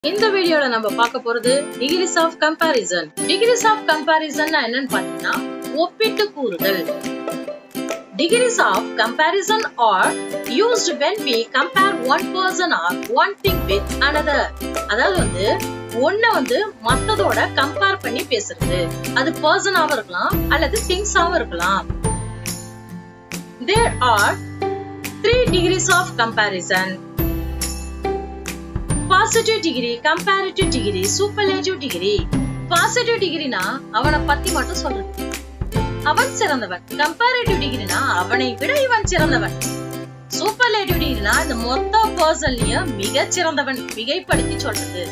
இந்த வீடியோல நம்ம பார்க்க போறது degrees of comparison degrees of comparison என்னன்னு பாத்தீங்கன்னா ஒப்பிட்டு கூறுதல் Degrees of comparison are used when we compare one person or one thing with another. அதாவது வந்து ஒன்ன வந்து மத்ததோட கம்பேர் பண்ணி பேசுறது அது பர்சனாவும் இருக்கலாம் அல்லது திங்ஸாவும் இருக்கலாம் There are three degrees of comparison. Positive degree comparative degree superlative degree positive டிகிரினா அவனை பத்தி மட்டும் சொல்றது அவன் சிறந்தவன் கம்பேரிட்டிவ் டிகிரினா அவனை விட இவன் சிறந்தவன் சூப்பர்லேட்டிவ் டிகிரினா இந்த மொத்த பர்சன்லயும் மிக சிறந்தவன் மிகைப்படுத்தி சொல்றது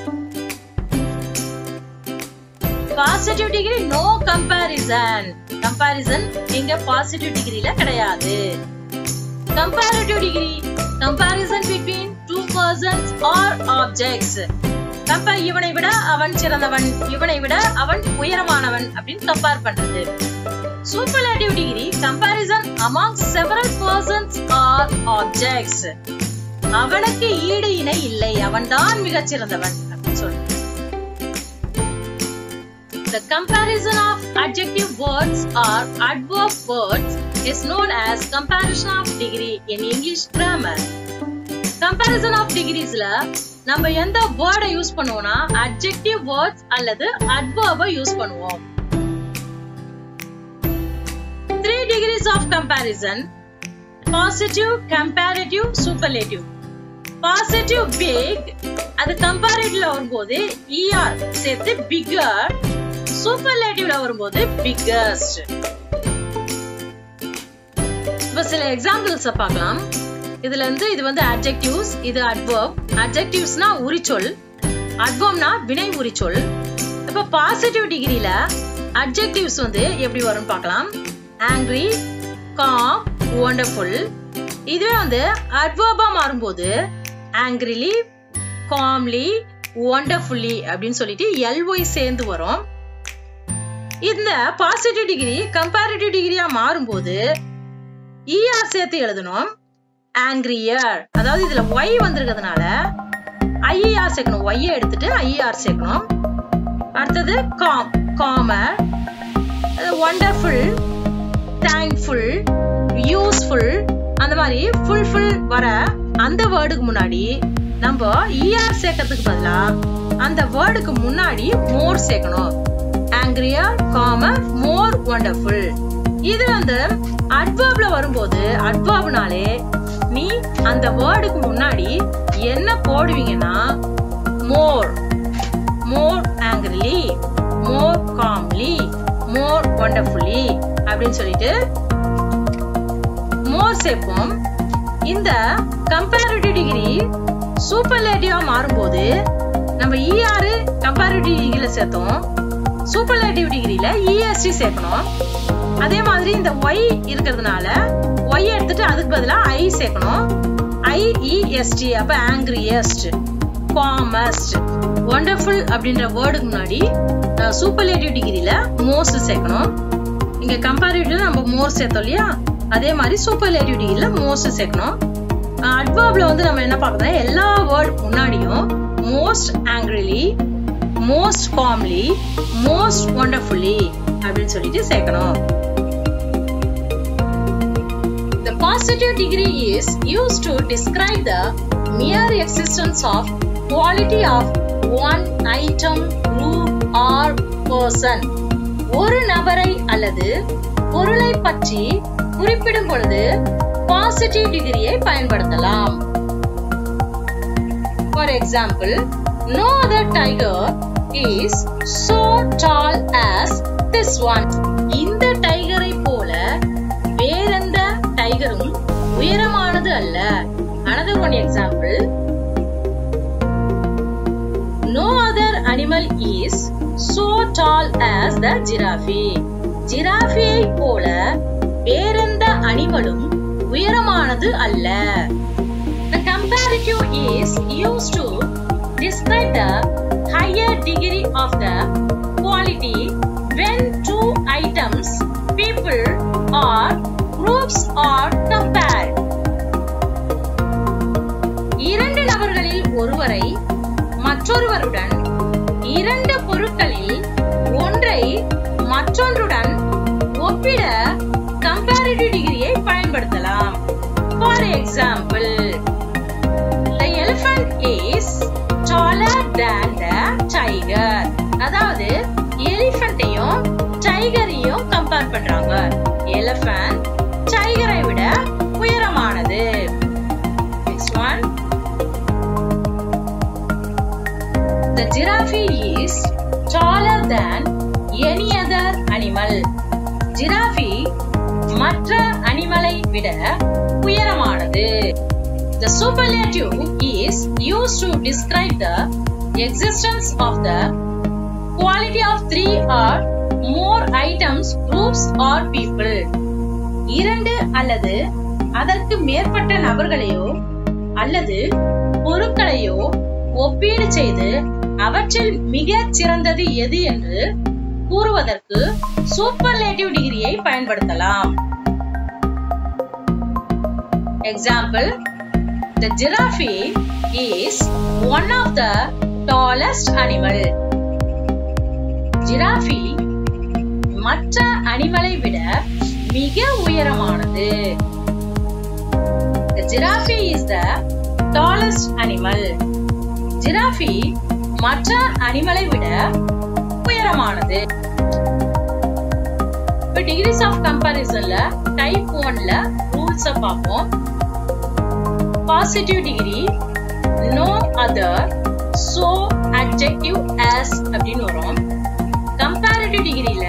positive degree no comparison comparison இங்க பாசிட்டிவ் டிகிரில கிடையாது comparative degree comparison between two persons or objects compare இவனை விட அவன் சிறந்தவன் இவனை விட அவன் உயரமானவன் அப்படின்னு கம்பேர் பண்றது superlative degree comparison among several persons or objects அவனுக்கு ஈடு இணை இல்லை அவன்தான் மிகச் சிறந்தவன் அப்படின்னு சொல்றது The comparison of adjective words or adverb words is known as comparison of degree in English grammar. Comparison of degreesல நம்ம எந்த வேர்டை யூஸ் பண்ணுவோம்னா adjective words அல்லது adverb யூஸ் பண்ணுவோம் three degrees of comparison positive comparative superlative positive big அது comparative வரும்போது er சேர்த்து bigger superlative வரும்போது biggest இப்ப சில எக்ஸாம்பிள்ஸ் பார்க்கலாம் இதுல இருந்து இது வந்து adjectives இது adverb adjectivesனா உரிச்சொல் adverbனா வினை உரிச்சொல் இப்ப பாசிட்டிவ் டிகிரில adjectives வந்து எப்படி வரும்னு பார்க்கலாம் ஆங்கிரி காம் ஒண்டர்ஃபுல் இதுவே வந்து அட்வர்பா மாறும்போது ஆங்கிரிலி காம்லி ஒண்டர்ஃபுல்லி அப்படின்னு சொல்லிட்டு எல்ஒய் சேர்ந்து வரும் இந்த பாசிட்டிவ் டிகிரி கம்பேரிட்டிவ் டிகிரியா மாறும்போது இஆர் சேர்த்து எழுதணும் ஆங்கிரியர் அதாவது இதுல ஒய் வந்திருக்கிறதுனால ஐஇஆர் சேர்க்கணும் ஒய்யை எடுத்துட்டு ஐஇஆர் சேர்க்கணும் அடுத்தது காம் காமர் ஒண்டர்ஃபுல் தேங்க்ஃபுல் யூஸ்ஃபுல் அந்த மாதிரி ஃபுல்ஃபுல் வர அந்த வேர்டுக்கு முன்னாடி நம்ம இஆர் சேர்க்கறதுக்கு பதிலா அந்த வேர்டுக்கு முன்னாடி மோர் சேர்க்கணும் ஆங்கிரியா காம மோர் ஒண்டர்ஃபுல் இது வந்து அட்வர்ப்ல வரும்போது அட்வர்ப்னாலே நீ அந்த வேர்டுக்கு முன்னாடி என்ன போடுவீங்கன்னா more more angrily more calmly more wonderfully அப்படின்னு சொல்லிட்டு மோர் சேர்ப்போம் இந்த கம்பேரிட்டிவ் டிகிரி சூப்பர்லேட்டிவா மாறும்போது நம்ம இஆர் கம்பேரிட்டிவ் டிகிரியில சேர்த்தோம் சூப்பர்லேட்டிவ் டிகிரியில இஎஸ்டி சேர்க்கணும் அதே மாதிரி இந்த ஒய் இருக்கிறதுனால ஒய் எடுத்துட்டு அதுக்கு பதிலா ஐ சேர்க்கணும் ஐஇஎஸ்டி அப்ப ஆங்கிரியஸ்ட் காமஸ்ட் ஒண்டர்ஃபுல் அப்படின்ற வேர்டுக்கு முன்னாடி சூப்பர்லேட்டிவ் டிகிரியில மோஸ்ட் சேர்க்கணும் இங்க கம்பேரிட்டிவ்ல நம்ம மோர் சேர்த்தோம் இல்லையா அதே மாதிரி சூப்பர்லேட்டிவ் டிகிரில மோஸ்ட் சேர்க்கணும் அட்வர்ப்ல வந்து நம்ம என்ன பார்க்கறோம்னா எல்லா வேர்ட் முன்னாடியும் most angrily most calmly most wonderfully அப்படின்னு சொல்லிட்டு சேர்க்கணும் The positive degree is used to describe the mere existence of quality of one item, group or person. ஒரு நபரை அல்லது பொருளை பற்றி குறிப்பிடும் பொழுது பாசிட்டிவ் டிகிரியை பயன்படுத்தலாம் for example no other tiger is so tall as this one இந்த டைகரை போல வேறெந்த டைகரும் உயரமானது அல்ல another one example no other animal is so tall as the giraffe ஜிராஃபியை போல வேறெந்த அனிமலும் உயரமானது அல்ல The comparative is used to describe the higher degree of the quality when two items, people or groups are compared. இரண்டு நபர்களில் ஒருவரை மற்றொருவருடன் இரண்டு பொருட்களில் ஒன்றை மற்றொன்றுடன் ஒப்பிட கம்பேரிட்டிவ் டிகிரியை பயன்படுத்தலாம் for example the elephant is taller than the tiger அதாவது எலிஃபண்ட்டையும் டைகரையும் கம்பேர் பண்றாங்க எலிஃபண்ட் டைகரை விட உயரமானது next one the giraffe is taller than any other animal giraffe மற்ற அனிமலை விட உயரமானது The superlative is used to describe the existence of the quality of three or more items, groups or people. இரண்டு அல்லது அதற்கு மேற்பட்ட நபர்களையோ அல்லது பொருட்களையோ ஒப்பீடு செய்து அவற்றில் மிகச் சிறந்தது எது என்று கூறுவதற்கு சூப்பர்லேட்டிவ் டிகிரியை பயன்படுத்தலாம் example The giraffe is one of the tallest animal. Giraffe மற்ற அனிமலை விட மிக உயரமானது The giraffe is the tallest animal. Giraffe மற்ற அனிமலை விட உயரமானது இப்போ டிகிரிஸ் ஆஃப் கம்பாரிசன்ல டைப் ஒன்ல ரூல்ஸ பார்ப்போம் positive degree no other so adjective as அப்படின்னு வரும் கம்பேரிட்டிவ் டிகிரியில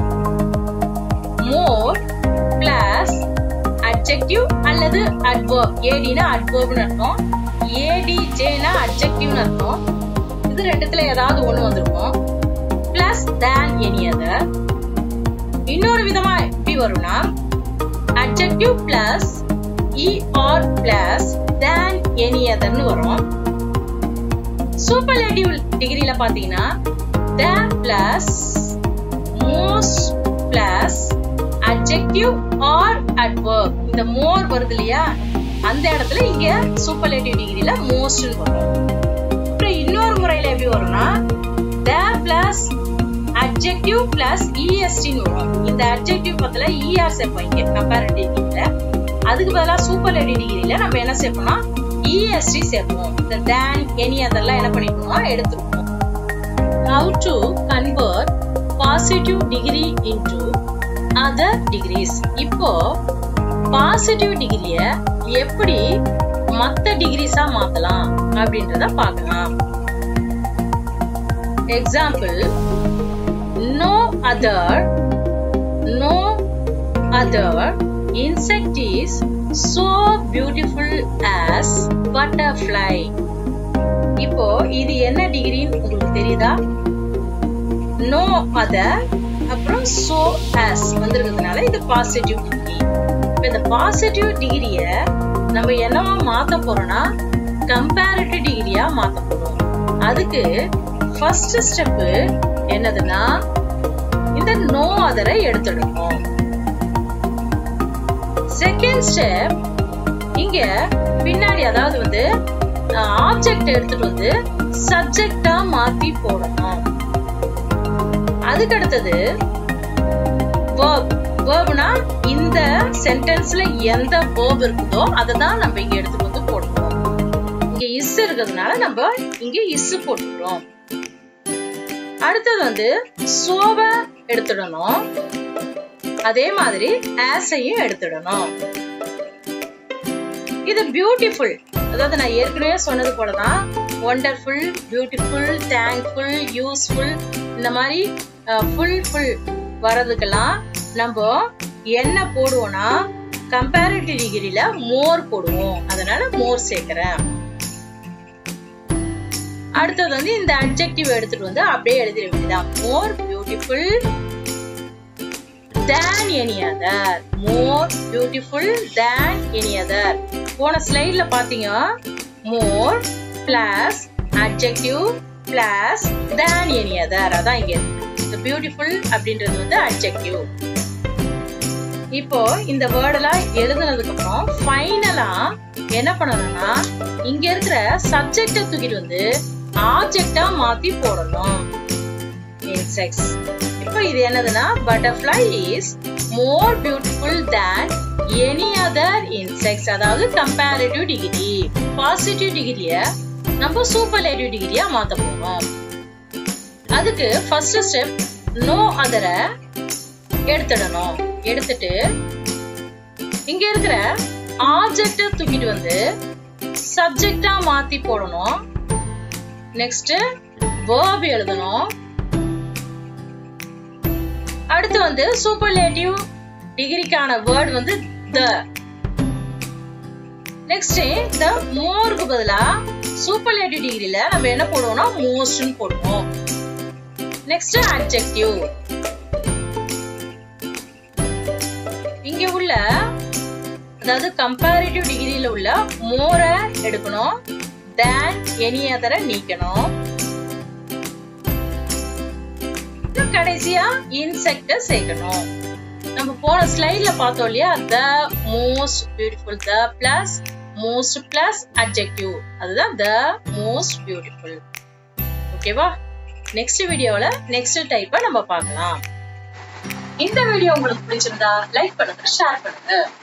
மோர் பிளஸ் அட்ஜெக்டிவ் அல்லது அட்வர்ப் ஏடினா அட்வர்ப்னு அர்த்தம் ஏடிஜேனா அட்ஜெக்டிவ்னு அர்த்தம் இது ரெண்டுத்துல ஏதாவது ஒண்ணு வந்திருக்கும் பிளஸ் தேன் எனி அதர் இன்னொரு விதமா எப்படி வரும்னா adjective plus ER plus than any அதர்னு வரும் சூப்பர்லேட்டிவ் டிகிரில பாத்தீங்கன்னா than plus most plus adjective or adverb இந்த மோர் வருது இல்லையா அந்த இடத்துல இங்க சூப்பர்லேட்டிவ் டிகிரில மோஸ்ட் வரும் அப்புறம் இன்னொரு முறையில எப்படி வரும்னா த பிளஸ் அட்ஜெக்டிவ் பிளஸ் இஎஸ்டின்னு வரும் இந்த அட்ஜெக்டிவ் பத்தில இஆர் சேர்ப்போம் இங்க கம்பேரிட்டிவ் டிகிரில அதுக்கு பதிலா சூப்பர்லேட்டிவ் டிகிரில நம்ம என்ன சேர்ப்போம்னா இஎஸ்டி சேர்ப்போம் இந்த தேன் எனி அதெல்லாம் என்ன பண்ணிக்கணும் எடுத்துருப்போம் how to convert positive degree into other degrees இப்போ பாசிட்டிவ் டிகிரிய எப்படி மத்த டிகிரிஸா மாத்தலாம் அப்படின்றத பார்க்கலாம் example no other no other insect is so beautiful as butterfly இப்போ இது என்ன டிகிரின்னு உங்களுக்கு தெரியுதா நோ அதர் அப்புறம் சோ ஆஸ் வந்திருக்கிறதுனால இது பாசிட்டிவ் டிகிரி இப்போ இந்த பாசிட்டிவ் டிகிரிய நம்ம என்னவா மாத்த போறோம்னா கம்பேரிட்டிவ் டிகிரியா மாத்த போறோம் அதுக்கு ஃபர்ஸ்ட் ஸ்டெப் என்னதுன்னா இந்த நோ அதரை எடுத்துடணும் செகண்ட் ஸ்டெப் இங்க பின்னாடி அதாவது வந்து ஆப்ஜெக்ட் எடுத்துட்டு வந்து சப்ஜெக்டா மாத்தி போடணும் அதுக்கு அடுத்தது verb வேர்ப்னா இந்த சென்டென்ஸ்ல எந்த வேர்ப் இருக்குதோ அதை தான் நம்ம இங்க எடுத்துட்டு வந்து போடணும் இங்க இஸ் இருக்கிறதுனால நம்ம இங்க இஸ் போட்டுக்கிறோம் அடுத்தது வந்து சோவ எடுத்துடணும் அதே மாதிரி ஆஸையும் எடுத்துடணும் இது பியூட்டிஃபுல் அதாவது நான் ஏற்கனவே சொன்னது போலதான் ஒண்டர்ஃபுல் பியூட்டிஃபுல் தேங்க்ஃபுல் யூஸ்ஃபுல் இந்த மாதிரி ஃபுல் ஃபுல் வர்றதுக்கெல்லாம் நம்ம என்ன போடுவோம்னா கம்பேரிட்டிவ் டிகிரில மோர் போடுவோம் அதனால மோர் சேர்க்கிறேன் அடுத்தது வந்து இந்த அட்ஜெக்டிவ் எடுத்துட்டு வந்து அப்படியே எழுதிட வேண்டியதான் more beautiful than any other more beautiful than any other போன ஸ்லைட்ல பாத்தீங்க more plus adjective plus than any other அதான் இங்க இந்த பியூட்டிஃபுல் அப்படின்றது வந்து அட்ஜெக்டிவ் இப்போ இந்த வேர்டெல்லாம் எழுதுனதுக்கு அப்புறம் ஃபைனலா என்ன பண்ணணும்னா இங்க இருக்கிற சப்ஜெக்ட தூக்கிட்டு வந்து ஆப்ஜெக்டா மாத்தி போடணும் இன்செக்ட்ஸ் இப்போ இது என்னதுன்னா butterfly is more beautiful than any other insects அதாவது கம்பேரிட்டிவ் டிகிரி பாசிட்டிவ் டிகிரிய நம்ம சூப்பர்லேட்டிவ் டிகிரியா மாத்த போறோம் அதுக்கு ஃபர்ஸ்ட் ஸ்டெப் நோ அதரை எடுத்துடணும் எடுத்துட்டு இங்க இருக்கிற ஆப்ஜெக்ட தூக்கிட்டு வந்து சப்ஜெக்டா மாத்தி போடணும் நெக்ஸ்ட் வேர்ப் எழுதணும் அடுத்து வந்து சூப்பர்லேட்டிவ் டிகிரிக்கான வேர்ட் வந்து த நெக்ஸ்ட் இந்த மோருக்கு பதிலா சூப்பர்லேட்டிவ் டிகிரில நம்ம என்ன போடுவோம்னா மோஸ்ட்னு போடுவோம் நெக்ஸ்ட் அட்ஜெக்டிவ் இங்க உள்ள அதாவது கம்பேரிட்டிவ் டிகிரியில உள்ள மோர எடுக்கணும் தேன் எனி அதர நீக்கணும் கடைசியா இன்செக்ட சேர்க்கணும் நம்ம போன ஸ்லைட்ல பார்த்தோம் இல்லையா the most beautiful the plus most plus adjective அதுதான் த மோஸ்ட் பியூட்டிஃபுல் ஓகேவா நெக்ஸ்ட் வீடியோல நெக்ஸ்ட் டைப்பை நம்ம பார்க்கலாம் இந்த வீடியோ உங்களுக்கு பிடிச்சிருந்தா லைக் பண்ணுங்க ஷேர் பண்ணுங்க